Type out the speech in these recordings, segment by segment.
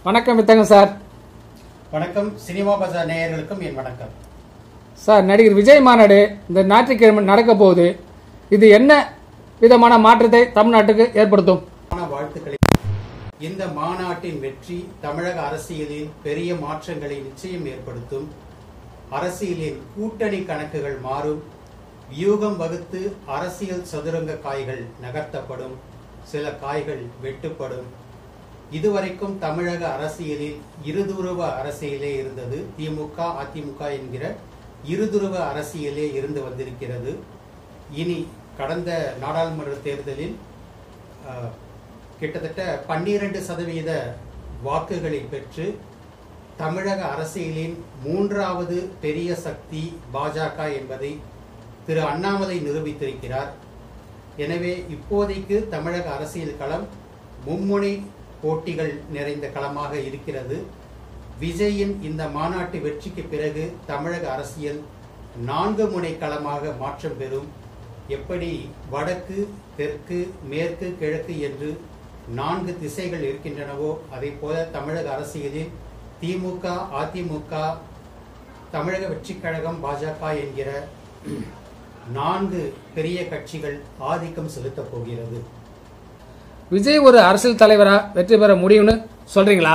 வணக்கம் வித்தங்க சார் வணக்கம் சினிமா பஜார் நேயர்களுக்கும் என் வணக்கம் சார் நடிகர் விஜய் மாநாடு இந்த ஞாயிற்றுக்கிழமை நடக்க போகுது இது என்ன விதமான மாற்றத்தை தமிழ்நாட்டுக்கு ஏற்படுத்தும் ஆன வாழ்த்துக்களை இந்த மாநாட்டின் வெற்றி தமிழக அரசியலில் பெரிய மாற்றங்களை நிச்சயம் ஏற்படுத்தும் அரசியலின் கூட்டணி கணக்குகள் மாறும் வியூகம் வகுத்து அரசியல் சதுரங்க காய்கள் நகர்த்தப்படும் சில காய்கள் வெட்டுப்படும் இதுவரைக்கும் தமிழக அரசியலில் இருதுருவ அரசியலே இருந்தது திமுக அதிமுக என்கிற இருதுருவ அரசியலே இருந்து வந்திருக்கிறது இனி கடந்த நாடாளுமன்ற தேர்தலில் அஹ், கிட்டத்தட்ட பன்னிரண்டு சதவீத வாக்குகளை பெற்று தமிழக அரசியலின் மூன்றாவது பெரிய சக்தி பாஜக என்பதை திரு அண்ணாமலை நிரூபித்திருக்கிறார் எனவே இப்போதைக்கு தமிழக அரசியல் களம் மும்முனை போட்டிகள் நிறைந்த களமாக இருக்கிறது விஜயின் இந்த மாநாட்டு வெற்றிக்கு பிறகு தமிழக அரசியல் நான்கு முனை களமாக மாற்றம் பெறும் எப்படி வடக்கு தெற்கு மேற்கு கிழக்கு என்று நான்கு திசைகள் இருக்கின்றனவோ அதே போல தமிழக அரசியலில் திமுக அதிமுக தமிழக வெற்றிக் கழகம் பாஜக என்கிற நான்கு பெரிய கட்சிகள் ஆதிக்கம் செலுத்தப் போகிறது விஜய் ஒரு அரசியல் தலைவரா வெற்றி பெற முடியும்னு சொல்றீங்களா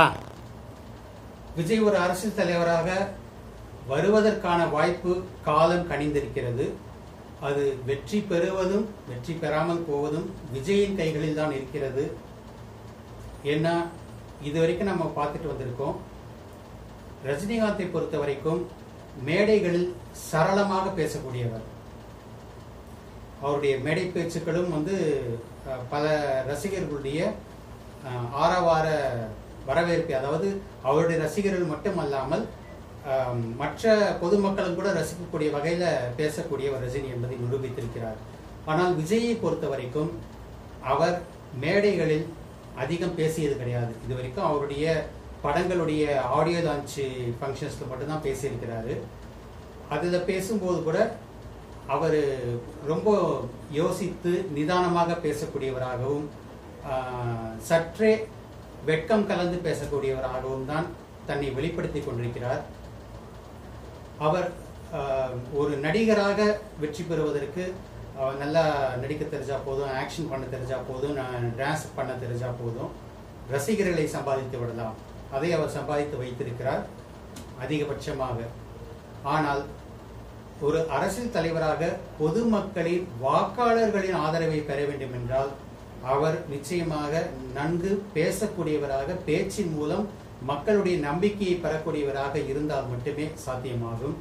விஜய் ஒரு அரசியல் தலைவராக வருவதற்கான வாய்ப்பு காலம் கனிந்திருக்கிறது அது வெற்றி பெறுவதும் வெற்றி பெறாமல் போவதும் விஜயின் கைகளில் தான் இருக்கிறது ஏன்னா இது வரைக்கும் நம்ம பார்த்துட்டு வந்திருக்கோம் ரஜினிகாந்தை பொறுத்த வரைக்கும் மேடைகளில் சரளமாக பேசக்கூடியவர் அவருடைய மேடை பேச்சுக்களும் வந்து அஹ், பல ரசிகர்களுடைய அஹ், ஆரவார வரவேற்பு அதாவது அவருடைய ரசிகர்கள் மட்டும் அல்லாமல் அஹ், மற்ற பொதுமக்களும் கூட ரசிக்கக்கூடிய வகையில பேசக்கூடியவர் ரஜினி என்பதை நிரூபித்திருக்கிறார் ஆனால் விஜயை பொறுத்த வரைக்கும் அவர் மேடைகளில் அதிகம் பேசியது கிடையாது இது வரைக்கும் அவருடைய படங்களுடைய ஆடியோ லான்ச் ஃபங்க்ஷன்ஸ்ல மட்டும்தான் பேசியிருக்கிறாரு அதில் பேசும்போது கூட அவர் ரொம்ப யோசித்து நிதானமாக பேசக்கூடியவராகவும் ஆஹ், சற்றே வெட்கம் கலந்து பேசக்கூடியவராகவும் தான் தன்னை வெளிப்படுத்தி கொண்டிருக்கிறார் அவர் ஆஹ், ஒரு நடிகராக வெற்றி பெறுவதற்கு அவர் நல்லா நடிக்க தெரிஞ்சா போதும் ஆக்ஷன் பண்ண தெரிஞ்சா போதும் டான்ஸ் பண்ண தெரிஞ்சா போதும் ரசிகர்களை சம்பாதித்து விடலாம் அதை அவர் சம்பாதித்து வைத்திருக்கிறார் அதிகபட்சமாக ஆனால் ஒரு அரசியல் தலைவராக பொதுமக்களின் வாக்காளர்களின் ஆதரவை பெற வேண்டும் என்றால் அவர் நிச்சயமாக நன்கு பேசக்கூடியவராக பேச்சின் மூலம் மக்களுடைய நம்பிக்கையை பெறக்கூடியவராக இருந்தால் மட்டுமே சாத்தியமாகும்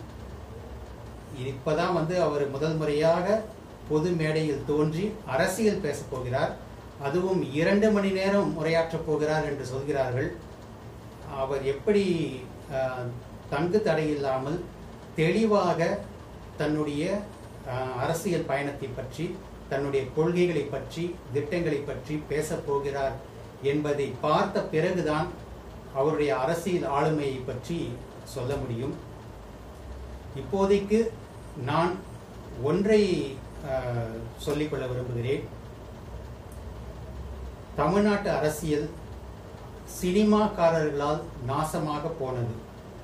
இப்பதான் வந்து அவர் முதல் முறையாக பொது மேடையில் தோன்றி அரசியல் பேசப் போகிறார் அதுவும் இரண்டு மணி நேரம் உரையாற்றப் போகிறார் என்று சொல்கிறார்கள் அவர் எப்படி அஹ், தங்கு தடையில்லாமல் தெளிவாக தன்னுடைய அஹ், அரசியல் பயணத்தை பற்றி தன்னுடைய கொள்கைகளை பற்றி திட்டங்களை பற்றி பேசப் போகிறார் என்பதை பார்த்த பிறகுதான் அவருடைய அரசியல் ஆளுமையை பற்றி சொல்ல முடியும் இப்போதைக்கு நான் ஒன்றை அஹ், சொல்லிக்கொள்ள விரும்புகிறேன் தமிழ்நாட்டு அரசியல் சினிமாக்காரர்களால் நாசமாக போனது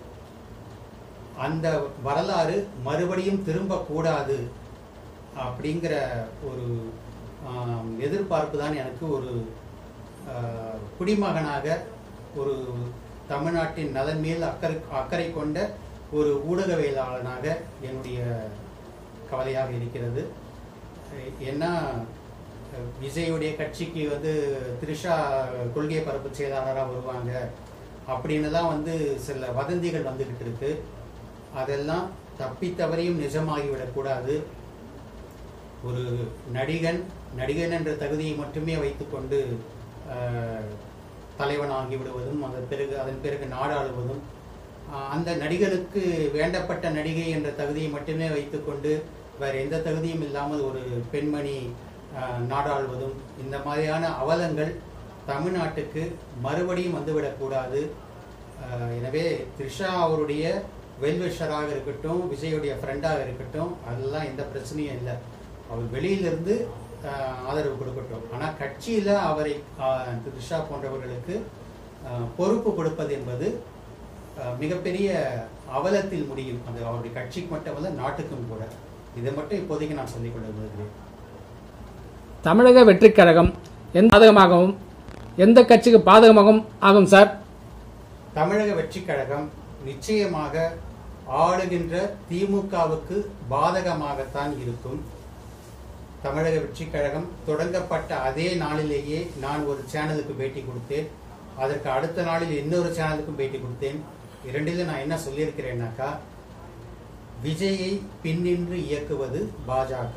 அந்த வரலாறு மறுபடியும் திரும்பக்கூடாது அப்படிங்கிற ஒரு ஆம், எதிர்பார்ப்பு தான் எனக்கு ஒரு ஆ, குடிமகனாக ஒரு தமிழ்நாட்டின் நலன் மேல் அக்கறை அக்கறை கொண்ட ஒரு ஊடகவியலாளனாக என்னுடைய கவலையாக இருக்கிறது ஏன்னா விஜயுடைய கட்சிக்கு வந்து த்ரிஷா கொள்கை பரப்பு செயலாளராக வருவாங்க அப்படின்னு தான் வந்து சில வதந்திகள் வந்துகிட்டு இருக்கு அதெல்லாம் தப்பி தவறியும் நிஜமாகிவிடக்கூடாது ஒரு நடிகன் நடிகன் என்ற தகுதியை மட்டுமே வைத்துக்கொண்டு ஆஹ், தலைவனாகி விடுவதும் அதன் பிறகு அதன் பிறகு நாடாளுவதும் ஆஹ், அந்த நடிகனுக்கு வேண்டப்பட்ட நடிகை என்ற தகுதியை மட்டுமே வைத்துக்கொண்டு வேற எந்த தகுதியும் இல்லாமல் ஒரு பெண்மணி ஆஹ், நாடாளுவதும் இந்த மாதிரியான அவலங்கள் தமிழ்நாட்டுக்கு மறுபடியும் வந்துவிடக்கூடாது ஆஹ், எனவே த்ரிஷா அவருடைய வெல்விஷராக இருக்கட்டும் விஜயுடைய ஃப்ரெண்டாக இருக்கட்டும் அதெல்லாம் எந்த பிரச்சனையும் இல்லை அவர் வெளியிலிருந்து ஆஹ், ஆதரவு கொடுக்கட்டும் ஆனால் கட்சியில் அவரை ஆஹ், த்ரிஷா போன்றவர்களுக்கு அஹ், பொறுப்பு கொடுப்பது என்பது அஹ், மிகப்பெரிய அவலத்தில் முடியும் அது அவருடைய கட்சிக்கு மட்டும் அல்ல நாட்டுக்கும் கூட இதை மட்டும் இப்போதைக்கு நான் சொல்லிக் கொள்ள விரும்புகிறேன் தமிழக வெற்றிக் கழகம் எந்த பாதகமாகவும் எந்த கட்சிக்கு பாதகமாகவும் ஆகும் சார் தமிழக வெற்றிக் கழகம் நிச்சயமாக ஆளுகின்ற திமுகவுக்கு பாதகமாகத்தான் இருக்கும் தமிழக வெற்றிக் கழகம் தொடங்கப்பட்ட அதே நாளிலேயே நான் ஒரு சேனலுக்கு பேட்டி கொடுத்தேன் அதற்கு அடுத்த நாளில் இன்னொரு சேனலுக்கும் பேட்டி கொடுத்தேன் இரண்டிலும் நான் என்ன சொல்லியிருக்கிறேன்னாக்கா விஜயை பின்னின்று இயக்குவது பாஜக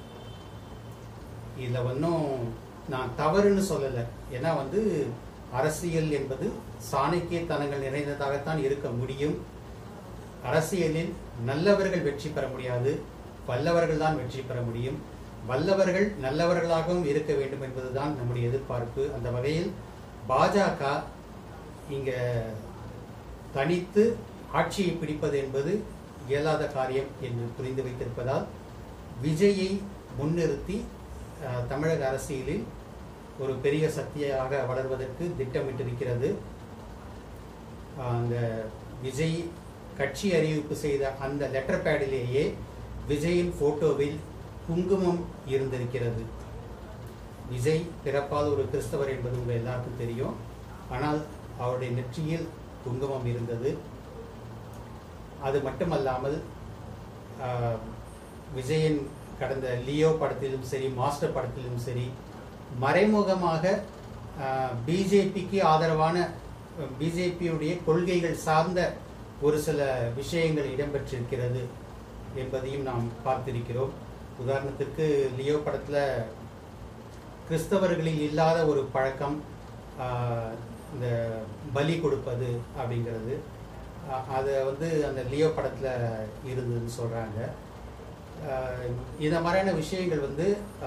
இதில் ஒன்றும் நான் தவறுன்னு சொல்லலை ஏன்னா வந்து அரசியல் என்பது சாணக்கியத்தனங்கள் நிறைந்ததாகத்தான் இருக்க முடியும் அரசியலில் நல்லவர்கள் வெற்றி பெற முடியாது வல்லவர்கள் தான் வெற்றி பெற முடியும் வல்லவர்கள் நல்லவர்களாகவும் இருக்க வேண்டும் என்பதுதான் நம்முடைய எதிர்பார்ப்பு அந்த வகையில் பாஜக இங்க தனித்து ஆட்சியை பிடிப்பது என்பது இயலாத காரியம் என்று புரிந்து வைத்திருப்பதால் விஜயை முன்னிறுத்தி அஹ், தமிழக அரசியலில் ஒரு பெரிய சக்தியாக வளர்வதற்கு திட்டமிட்டிருக்கிறது அந்த விஜய் கட்சி அறிவிப்பு செய்த அந்த லெட்டர் பேடிலேயே விஜயின் போட்டோவில் குங்குமம் இருந்திருக்கிறது விஜய் பிறப்பால் ஒரு கிறிஸ்தவர் என்பது உங்கள் எல்லாருக்கும் தெரியும் ஆனால் அவருடைய நெற்றியில் குங்குமம் இருந்தது அது மட்டுமல்லாமல் ஆஹ், விஜயின் கடந்த லியோ படத்திலும் சரி மாஸ்டர் படத்திலும் சரி மறைமுகமாக பிஜேபிக்கு ஆதரவான பிஜேபியுடைய கொள்கைகள் சார்ந்த ஒரு சில விஷயங்கள் இடம்பெற்றிருக்கிறது என்பதையும் நாம் பார்த்திருக்கிறோம் உதாரணத்திற்கு லியோ படத்தில் கிறிஸ்தவர்களில் இல்லாத ஒரு பழக்கம் ஆஹ், இந்த பலி கொடுப்பது அப்படிங்கிறது அஹ், அதை வந்து அந்த லியோ படத்தில் இருந்ததுன்னு சொல்கிறாங்க இந்த மாதிரியான விஷயங்கள் வந்து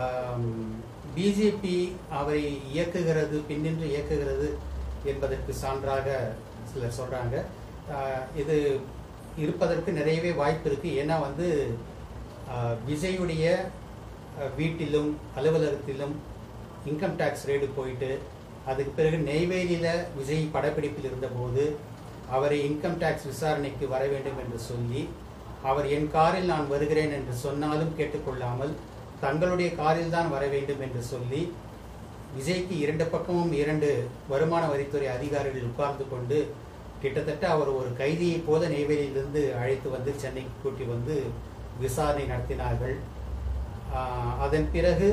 பிஜேபி அவரை இயக்குகிறது பின்னின்று இயக்குகிறது என்பதற்கு சான்றாக சிலர் சொல்கிறாங்க இது இருப்பதற்கு நிறையவே வாய்ப்பு இருக்குது ஏன்னா வந்து ஆஹ், விஜயுடைய அஹ், வீட்டிலும் அலுவலகத்திலும் இன்கம் டேக்ஸ் ரேடு போயிட்டு அதுக்கு பிறகு நெய்வேலியில் விஜய் படப்பிடிப்பில் இருந்தபோது அவரை இன்கம் டேக்ஸ் விசாரணைக்கு வர வேண்டும் என்று சொல்லி அவர் என் காரில் நான் வருகிறேன் என்று சொன்னாலும் கேட்டுக்கொள்ளாமல் தங்களுடைய காரில் தான் வர வேண்டும் என்று சொல்லி விஜய்க்கு இரண்டு பக்கமும் இரண்டு வருமான வரித்துறை அதிகாரிகள் உட்கார்ந்து கொண்டு கிட்டத்தட்ட அவர் ஒரு கைதியைப் போல நெய்வேலியிலிருந்து அழைத்து வந்து சென்னைக்கு கூட்டி வந்து விசாரணை நடத்தினார்கள் ஆஹ் அதன் பிறகு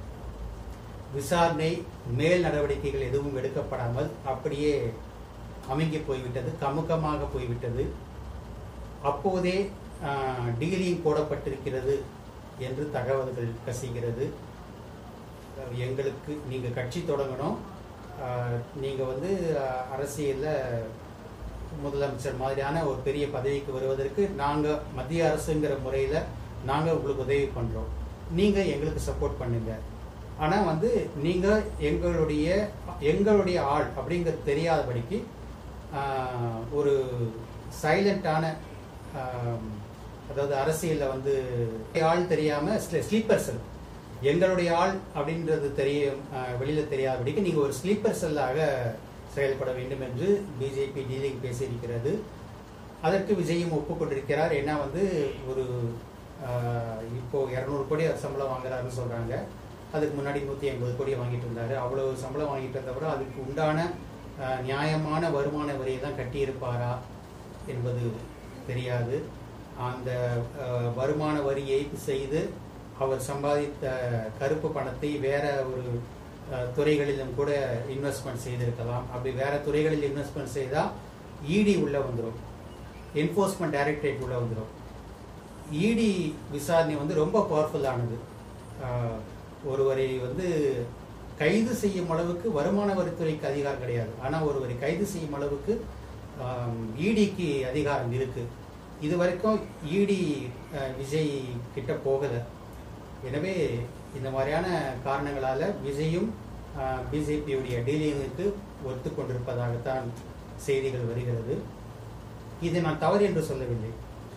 விசாரணை மேல் நடவடிக்கைகள் எதுவும் எடுக்கப்படாமல் அப்படியே அமுங்கி போய்விட்டது கமுக்கமாக போய்விட்டது அப்போதே டீலிங் போடப்பட்டிருக்கிறது என்று தகவல்கள் கசிகிறது அஹ் எங்களுக்கு நீங்கள் கட்சி தொடங்கணும் நீங்கள் வந்து அஹ், அரசியல்ல முதலமைச்சர் மாதிரியான ஒரு பெரிய பதவிக்கு வருவதற்கு நாங்கள் மத்திய அரசுங்கிற முறையில் நாங்கள் உங்களுக்கு உதவி பண்ணுறோம் நீங்கள் எங்களுக்கு சப்போர்ட் பண்ணுங்க ஆனால் வந்து நீங்கள் எங்களுடைய எங்களுடைய ஆள் அப்படிங்கிறது தெரியாதபடிக்கு ஆஹ், ஒரு சைலண்டான அதாவது அரசியலில் வந்து ஆள் தெரியாமல் ஸ்லீப்பர் செல் எங்களுடைய ஆள் அப்படின்றது தெரிய ஆஹ், வெளியில தெரியாதபடிக்கு நீங்கள் ஒரு ஸ்லீப்பர் செல்லாக செயல்பட வேண்டும் என்று பிஜேபி டீலிங் பேசியிருக்கிறது அதற்கு விஜயும் ஒப்புக்கொண்டிருக்கிறார் ஏன்னா வந்து ஒரு ஆஹ், இப்போ இரநூறு கோடி சம்பளம் வாங்குறாருன்னு சொல்றாங்க அதுக்கு முன்னாடி நூற்றி ஐம்பது கோடி வாங்கிட்டு இருந்தாரு அவ்வளவு சம்பளம் வாங்கிட்டு இருந்தவரை அதுக்கு உண்டான ஆஹ், நியாயமான வருமான வரியை தான் கட்டியிருப்பாரா என்பது தெரியாது அந்த ஆஹ், வருமான வரி ஏய்ப்பு செய்து அவர் சம்பாதித்த கருப்பு பணத்தை வேற ஒரு அஹ், துறைகளிலும் கூட இன்வெஸ்ட்மெண்ட் செய்திருக்கலாம் அப்படி வேற துறைகளில் இன்வெஸ்ட்மெண்ட் செய்தால் இடி உள்ள வந்துடும் என்ஃபோர்ஸ்மெண்ட் டைரக்டரேட் உள்ள வந்துடும் இடி விசாரணை வந்து ரொம்ப பவர்ஃபுல்லானது ஆஹ், ஒருவரை வந்து கைது செய்யும் அளவுக்கு வருமான வரித்துறைக்கு அதிகாரம் கிடையாது ஆனால் ஒருவரை கைது செய்யும் அளவுக்கு இடிக்கு அதிகாரம் இருக்கு இது வரைக்கும் இடி விஜய் கிட்ட போகலை எனவே இந்த மாதிரியான காரணங்களால விஜயும் பிஜேபியுடைய டீலிங்குக்கு ஒத்துக்கொண்டிருப்பதாகத்தான் செய்திகள் வருகிறது இது நான் தவறு என்று சொல்லவில்லை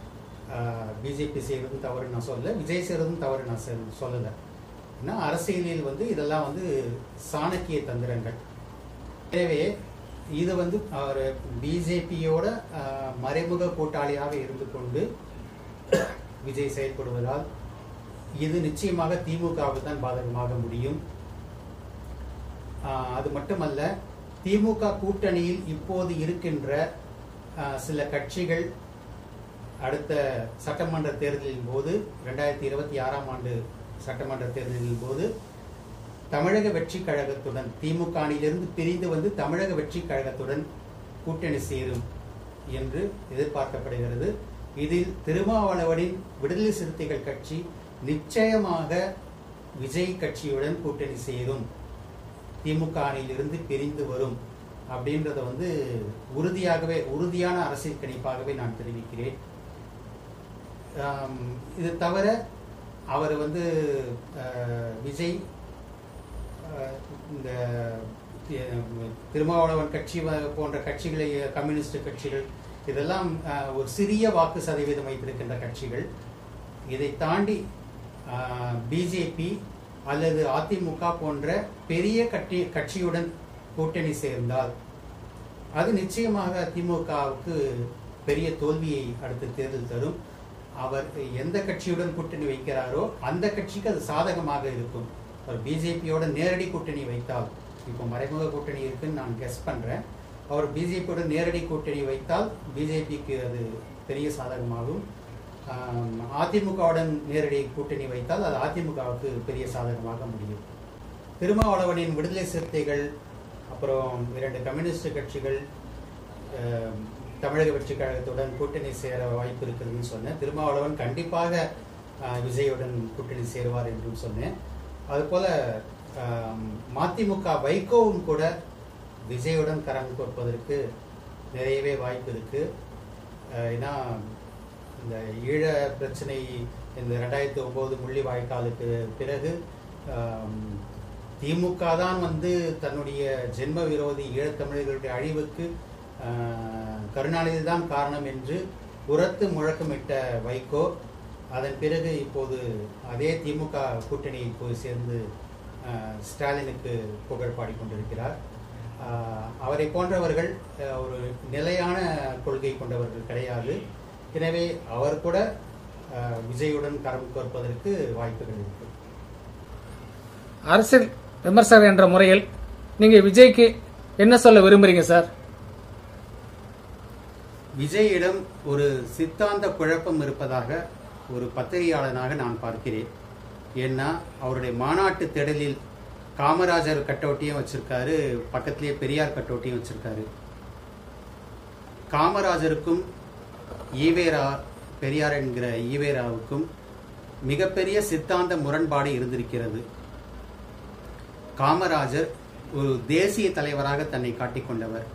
பிஜேபி செய்கிறதும் தவறு நான் சொல்ல விஜய் செய்கிறதும் தவறு நான் செல்- சொல்லலை ஏன்னா அரசியலில் வந்து இதெல்லாம் வந்து சாணக்கிய தந்திரங்கள் எனவே இது வந்து அவர் பிஜேபியோட மறைமுக கூட்டாளியாக இருந்து கொண்டு விஜய் செயல்படுவதால் இது நிச்சயமாக திமுகவுக்கு தான் பாதகமாக முடியும் ஆஹ் அது மட்டுமல்ல திமுக கூட்டணியில் இப்போது இருக்கின்ற ஆஹ் சில கட்சிகள் அடுத்த சட்டமன்ற தேர்தலின் போது ரெண்டாயிரத்தி இருபத்தி ஆறாம் ஆண்டு சட்டமன்ற தேர்தலின் போது தமிழக வெற்றி கழகத்துடன் திமுக அணியிலிருந்து பிரிந்து வந்து தமிழக வெற்றி கழகத்துடன் கூட்டணி சேரும் என்று எதிர்பார்க்கப்படுகிறது இதில் திருமாவளவனின் விடுதலை சிறுத்தைகள் கட்சி நிச்சயமாக விஜய் கட்சியுடன் கூட்டணி சேரும் திமுக அணியிலிருந்து பிரிந்து வரும் அப்படின்றத வந்து உறுதியாகவே உறுதியான அரசியல் கணிப்பாகவே நான் தெரிவிக்கிறேன் ஆம், இது தவிர அவர் வந்து அஹ், விஜய் அஹ், இந்த தி- திருமாவளவன் கட்சி வ- போன்ற கட்சிகளை கம்யூனிஸ்ட் கட்சிகள் இதெல்லாம் அஹ், ஒரு சிறிய வாக்கு சதவீதம் வைத்திருக்கின்ற கட்சிகள் இதை தாண்டி பிஜேபி அல்லது அதிமுக போன்ற பெரிய கட்சி கட்சியுடன் கூட்டணி சேர்ந்தால் அது நிச்சயமாக திமுகவுக்கு பெரிய தோல்வியை அடுத்த தேர்தல் தரும் அவர் எந்த கட்சியுடன் கூட்டணி வைக்கிறாரோ அந்த கட்சிக்கு அது சாதகமாக இருக்கும் அவர் பிஜேபியோட நேரடி கூட்டணி வைத்தால் இப்போ மறைமுக கூட்டணி இருக்குன்னு நான் கெஸ் பண்றேன் அவர் பிஜேபியோட நேரடி கூட்டணி வைத்தால் பிஜேபிக்கு அது பெரிய சாதகமாகும் ஆம், அதிமுகவுடன் நேரடி கூட்டணி வைத்தால் அது அதிமுகவுக்கு பெரிய சாதகமாக முடியும் திருமாவளவனின் விடுதலை சிறுத்தைகள் அப்புறம் இரண்டு கம்யூனிஸ்ட் கட்சிகள் ஆம், தமிழக வெற்றி கழகத்துடன் கூட்டணி சேர வாய்ப்பு இருக்குதுன்னு சொன்னேன் திருமாவளவன் கண்டிப்பாக ஆ, விஜயுடன் கூட்டணி சேருவார் என்றும் சொன்னேன் அதுபோல ஆம், மதிமுக வைகோவும் கூட விஜயுடன் கரம் கோர்ப்பதற்கு நிறையவே வாய்ப்பு இருக்கு ஆ, ஏன்னா இந்த ஈழ பிரச்சனை இந்த ரெண்டாயிரத்தி ஒன்பது முள்ளி வாய்க்காலுக்கு பிறகு ஆம், திமுக தான் வந்து தன்னுடைய ஜென்ம விரோதி ஈழத்தமிழர்களுடைய அழிவுக்கு ஆ, கருணாநிதி தான் காரணம் என்று உரத்து முழக்கமிட்ட வைகோ அதன் பிறகு இப்போது அதே திமுக கூட்டணியில் போய் சேர்ந்து ஆ, ஸ்டாலினுக்கு புகழ் பாடிக்கொண்டிருக்கிறார் ஆ, அவரை போன்றவர்கள் ஆ, ஒரு நிலையான கொள்கை கொண்டவர்கள் கிடையாது எனவே அவர் கூட ஆ, விஜயுடன் கரம் கோர்ப்பதற்கு வாய்ப்புகள் இருக்கு அரசியல் விமர்சகர் என்ற முறையில் நீங்க விஜய்க்கு என்ன சொல்ல விரும்புறீங்க சார் விஜயிடம் ஒரு சித்தாந்த குழப்பம் இருப்பதாக ஒரு பத்திரிகையாளனாக நான் பார்க்கிறேன் ஏன்னா அவருடைய மாநாட்டு திடலில் காமராஜர் கட்டோட்டியும் வச்சிருக்காரு பக்கத்திலேயே பெரியார் கட்டோட்டியும் வச்சிருக்காரு காமராஜருக்கும் ஈவேரா பெரியார் என்கிற ஈவேராவுக்கும் மிகப்பெரிய சித்தாந்த முரண்பாடு இருந்திருக்கிறது காமராஜர் ஒரு தேசிய தலைவராக தன்னை காட்டிக்கொண்டவர்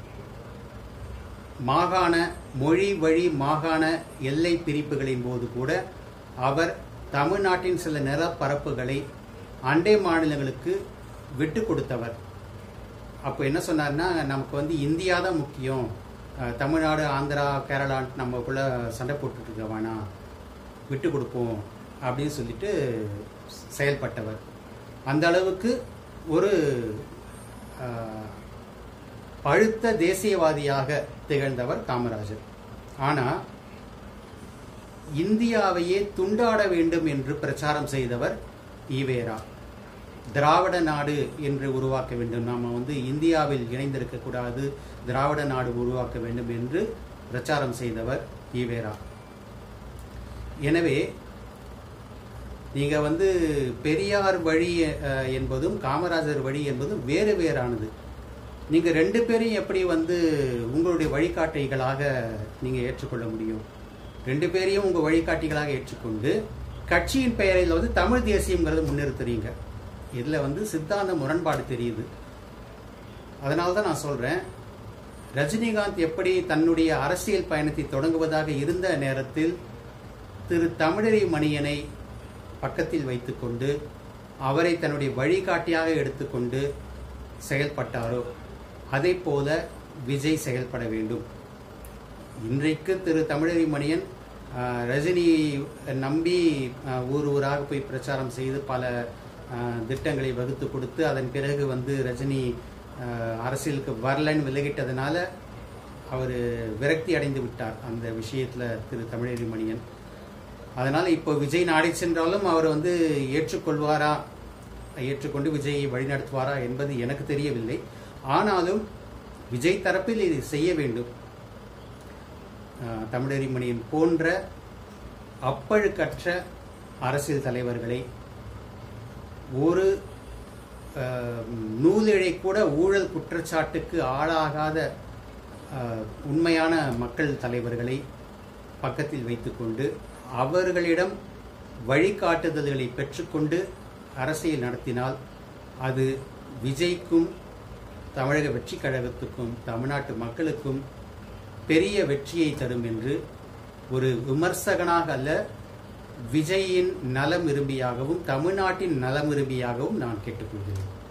மாகாண மொழி வழி மாகாண எல்லை பிரிப்புகளின் போது கூட அவர் தமிழ்நாட்டின் சில நிலப்பரப்புகளை அண்டை மாநிலங்களுக்கு விட்டு கொடுத்தவர் அப்போ என்ன சொன்னார்னா நமக்கு வந்து இந்தியா தான் முக்கியம் அஹ், தமிழ்நாடு ஆந்திரா கேரளா நம்மக்குள்ள சண்டை போட்டுட்டு இருக்க வேணாம் விட்டு கொடுப்போம் அப்படின்னு சொல்லிட்டு செயல்பட்டவர் அந்த அளவுக்கு ஒரு அஹ், பழுத்த தேசியவாதியாக திகழ்ந்தவர் காமராஜர் ஆனா இந்தியாவையே துண்டாட வேண்டும் என்று பிரச்சாரம் செய்தவர் ஈவேரா திராவிட நாடு என்று உருவாக்க வேண்டும் நாம வந்து இந்தியாவில் இணைந்திருக்க கூடாது திராவிட நாடு உருவாக்க வேண்டும் என்று பிரச்சாரம் செய்தவர் ஈவேரா எனவே நீங்க வந்து பெரியார் வழி அஹ், என்பதும் காமராஜர் வழி என்பதும் வேறு வேறானது நீங்க ரெண்டு பேரையும் எப்படி வந்து உங்களுடைய வழிகாட்டிகளாக நீங்க ஏற்றுக்கொள்ள முடியும் ரெண்டு பேரையும் உங்க வழிகாட்டிகளாக ஏற்றுக்கொண்டு கட்சியின் பெயரில் வந்து தமிழ் தேசியம்ங்கிறத முன்னிறுத்துறீங்க இதுல வந்து சித்தாந்த முரண்பாடு தெரியுது அதனால தான் நான் சொல்றேன் ரஜினிகாந்த் எப்படி தன்னுடைய அரசியல் பயணத்தை தொடங்குவதாக இருந்த நேரத்தில் திரு தமிழறி மணியனை பக்கத்தில் வைத்துக்கொண்டு அவரை தன்னுடைய வழிகாட்டியாக எடுத்துக்கொண்டு செயல்பட்டாரோ அதே போல விஜய் செயல்பட வேண்டும் இன்றைக்கு திரு தமிழறி மணியன் ஆஹ், ரஜினியை நம்பி ஆஹ், ஊர் ஊராக போய் பிரச்சாரம் செய்து பல ஆஹ், திட்டங்களை வகுத்து கொடுத்து அதன் பிறகு வந்து ரஜினி அஹ், அரசியலுக்கு வரலன்னு விலகிட்டதுனால அவர் விரக்தி அடைந்து விட்டார் அந்த விஷயத்தில் திரு தமிழறி மணியன் அதனால இப்போ விஜய் நாடி சென்றாலும் அவர் வந்து ஏற்றுக்கொள்வாரா ஏற்றுக்கொண்டு விஜயை வழிநடத்துவாரா என்பது எனக்கு தெரியவில்லை ஆனாலும் விஜய் தரப்பில் இது செய்ய வேண்டும் அஹ், தமிழறி மணியன் போன்ற அப்பழுக்கற்ற அரசியல் தலைவர்களை ஒரு அஹ், நூலிழை கூட ஊழல் குற்றச்சாட்டுக்கு ஆளாகாத அஹ், உண்மையான மக்கள் தலைவர்களை பக்கத்தில் வைத்துக்கொண்டு அவர்களிடம் வழிகாட்டுதல்களை பெற்றுக்கொண்டு அரசியல் நடத்தினால் அது விஜய்க்கும் தமிழக வெற்றி கழகத்துக்கும் தமிழ்நாட்டு மக்களுக்கும் பெரிய வெற்றியை தரும் என்று ஒரு விமர்சகனாக அல்ல விஜயின் நலம் விரும்பியாகவும் தமிழ்நாட்டின் நலம் விரும்பியாகவும் நான் கேட்டுக்கொள்கிறேன்